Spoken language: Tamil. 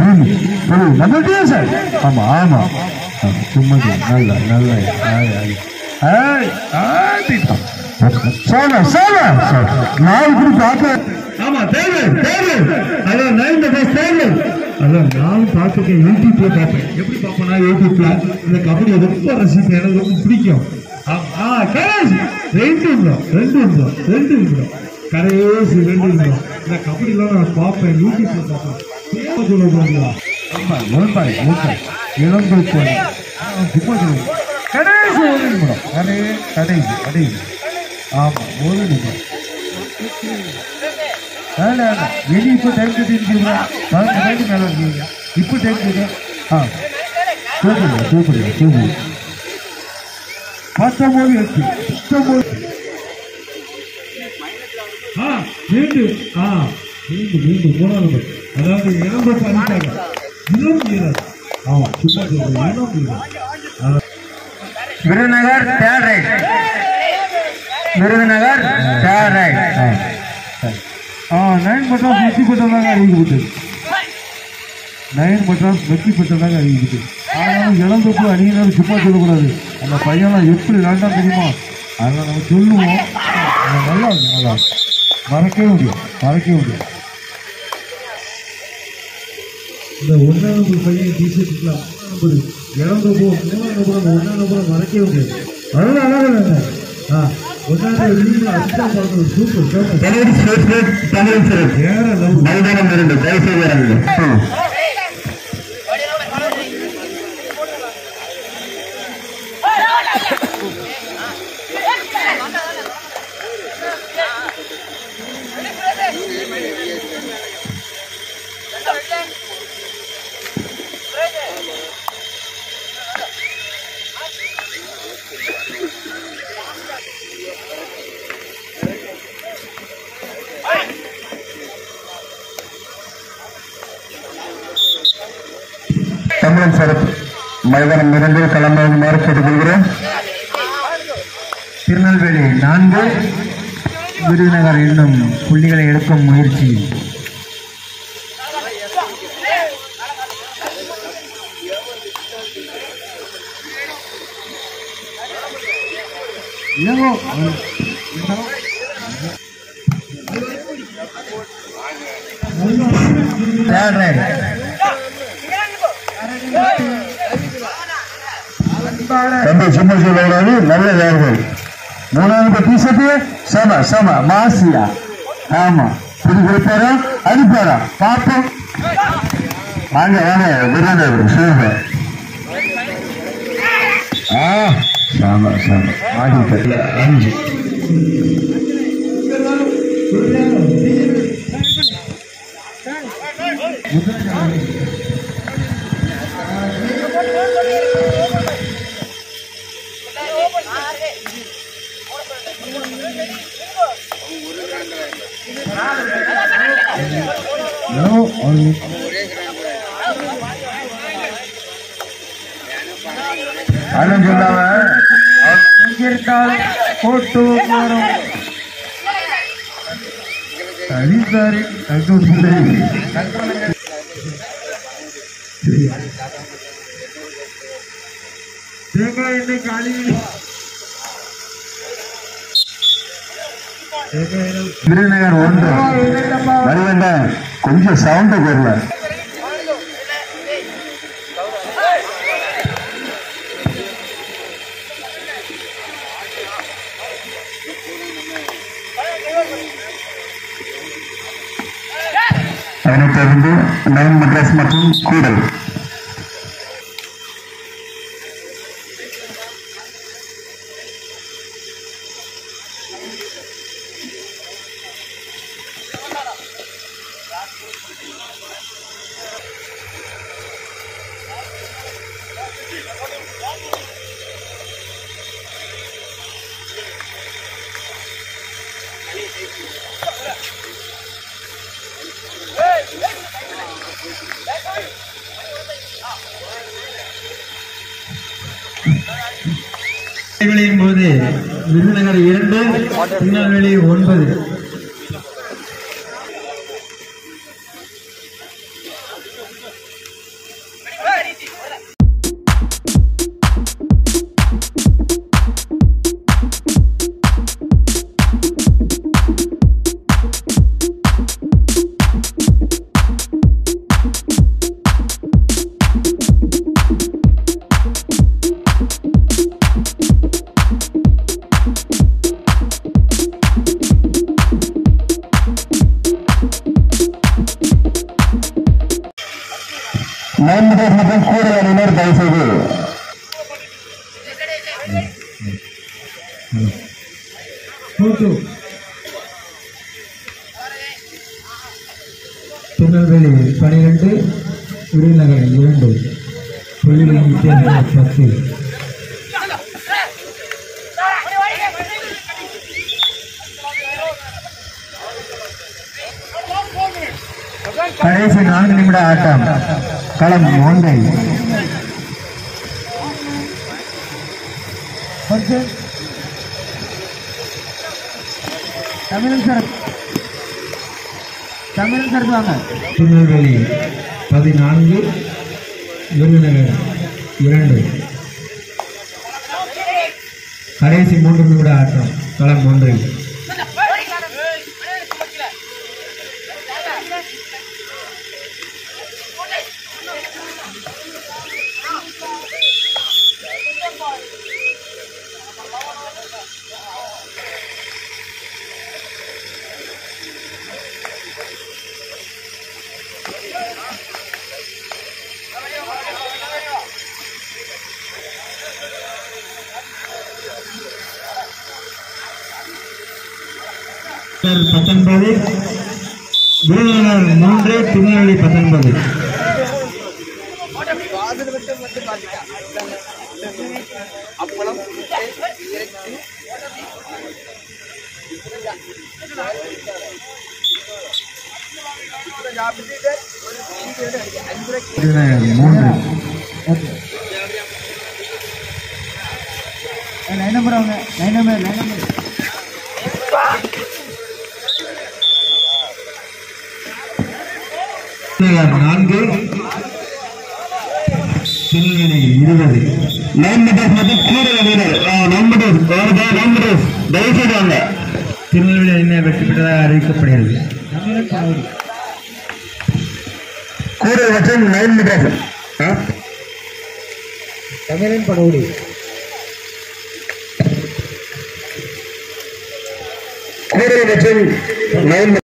சீனி சொல்லு நம்மகிட்டயே சார் ஆமா ஆமா ஆ, சும்மா சொல்லு. நல்ல நல்ல ஆய், ஆய். ஆய், ஆட்டிட்டான். சாலா, சாலா, சாலா. நான் இப்படி பார்த்தேன் ஆமா தேவை தேவை அதான் நைன் பஸ் தேவை அதான் நானும் பார்த்துருக்கேன் யூடியூப்ல பார்ப்பேன் எப்படி பார்ப்பேன்னா யூடியூப்ல இந்த கபடியை ரொம்ப ரசிப்பேன் எனக்கு ரொம்ப பிடிக்கும் ஆ, ஆ கடைசி ரெண்டு நிமிடம் ரெண்டு நிமிடம் ரெண்டு நிமிடம் கடைசி ரெண்டு நிமிடம் இந்த கபடிலாம் நான் பார்ப்பேன் யூடியூப்ல பார்ப்பேன் தேவை சொல்ல போகிறீங்களா ஆமா ஓன்பாய் ஓன்பாய் இளந்தோப்பு அணி. ஆ, சும்மா சொல்லுங்க கடைசி ஒரு நிமிடம் கடை கடைசி கடைசி ஆமா ஒரு நிமிடம் வேலை வேலை வெளி இப்போ டைம் கட்டிருக்கீங்களா பதினஞ்சு மணிக்கு மேலே இருக்கீங்க இப்போ டைம் கட்டு ஆ தூக்குங்க தூக்குங்க தூக்குங்க பத்தொம்போது எட்டு பத்தொம்போது ஆ மீண்டும் ஆ மீண்டும் மீண்டும் மூணாவது பட். அதாவது இளம் பட்டு அனுப்பிட்டாங்க இளம் வீரர் ஆமா சும்மா சொல்றேன் இளம் வீரர் Virudhunagar third right Virudhunagar third right ஆ நைன் பட்டாஸ் வெற்றி பெற்றதாக அறிவிக்கப்பட்டது நைன் பட்டாஸ் வெற்றி பெற்றதாக அறிவிக்கப்பட்டது ஆனாலும் இளந்தொப்பு அணியினர் சும்மா சொல்லக்கூடாது அந்த பையன்லாம் எப்படி விளாண்டான் தெரியுமா அதெல்லாம் நம்ம சொல்லுவோம் அது நல்லா இருக்கும் நல்லா இருக்கும் மறக்கவே முடியும் மறக்கவே முடியும் இந்த ஒன்றாம் நம்பர் பையன் டிஷர்ட்லாம் நம்பர் இறந்தப்போ மூணாம் நம்பர் அந்த ஒன்றாம் நம்பரை மறக்கவே முடியாது அதெல்லாம் அழகாக இல்லை ஆ ஒன்றாம் நம்பர் வெளியில் அதுதான் பார்க்கணும் சூப்பர் சூப்பர் தலைவர் ஸ்போர்ட்ஸ் தமிழ் சிறப்பு வேற லெவல் மைதானம் இரண்டு தயவுசெய்து இறங்குங்க தமிழன் சிறப்பு மைதானம் இரண்டில் களமாறுமாறு கேட்டுக்கொள்கிறேன் திருநெல்வேலி நான்கு விருதுநகர் இன்னும் புள்ளிகளை எடுக்கும் முயற்சியில் ஏதோ தேர்ட் ரைட் தம்பி சும்மா சொல்லக்கூடாது நல்ல வேர்கள் மூணாவது டிஷர்ட்டு சம சம மாசியா ஆமா புடி கொடுப்பாரா அடிப்பாரா பாப்போம் வாங்க வாங்க விருதுநகர் சூப்பர் ஆ சாம சாம ஆடிட்டு அஞ்சு No, only. அண்ணன் சொல்லாம அவர் இங்கிருந்தால் போட்டு போறோம் சரி சரி தங்கம் சுந்தரி தேங்காய் எண்ணெய் காலி தேங்காய் எண்ணெய் விருதுநகர் ஒன்று மணிவண்ட கொஞ்சம் சவுண்ட் வரல அதனைத் தொடர்ந்து நயன் மெட்ராஸ் மற்றும் கூடல் இடைவெளியின் போது விருதுநகர் இரண்டு திருநெல்வேலி ஒன்பது டூ டூ திருநெல்வேலி பனிரெண்டு விருதுநகர் இரண்டு புள்ளிகளின் வித்தியாசம் பத்து கடைசி நான்கு நிமிட ஆட்டம் களம் ஒன்றை தமிழன் சார் தமிழன் சார் வாங்க திருநெல்வேலி பதினான்கு விருதுநகர் இரண்டு கடைசி மூன்று நிமிட ஆட்டம் களம் ஒன்றில் பத்தொன்பது விருதுநகர் மூன்று திருநெல்வேலி பத்தொன்பது விருதுநகர் மூன்று லைன் நம்பர் அவங்க line number line number Virudhunagar நான்கு திருநெல்வேலி இருபது நைன் மீட்டர்ஸ் மற்றும் கீழே வீரர் நைன் மீட்டர்ஸ் நைன் மீட்டர்ஸ் தயவுசெய்து வாங்க திருநெல்வேலி அணியினை வெற்றி பெற்றதாக அறிவிக்கப்படுகிறது தமிழன் பனவடி கூடை மற்றும் நைன் மீட்டர்ஸ் தமிழன் பனவடி கூடை மற்றும் நைன்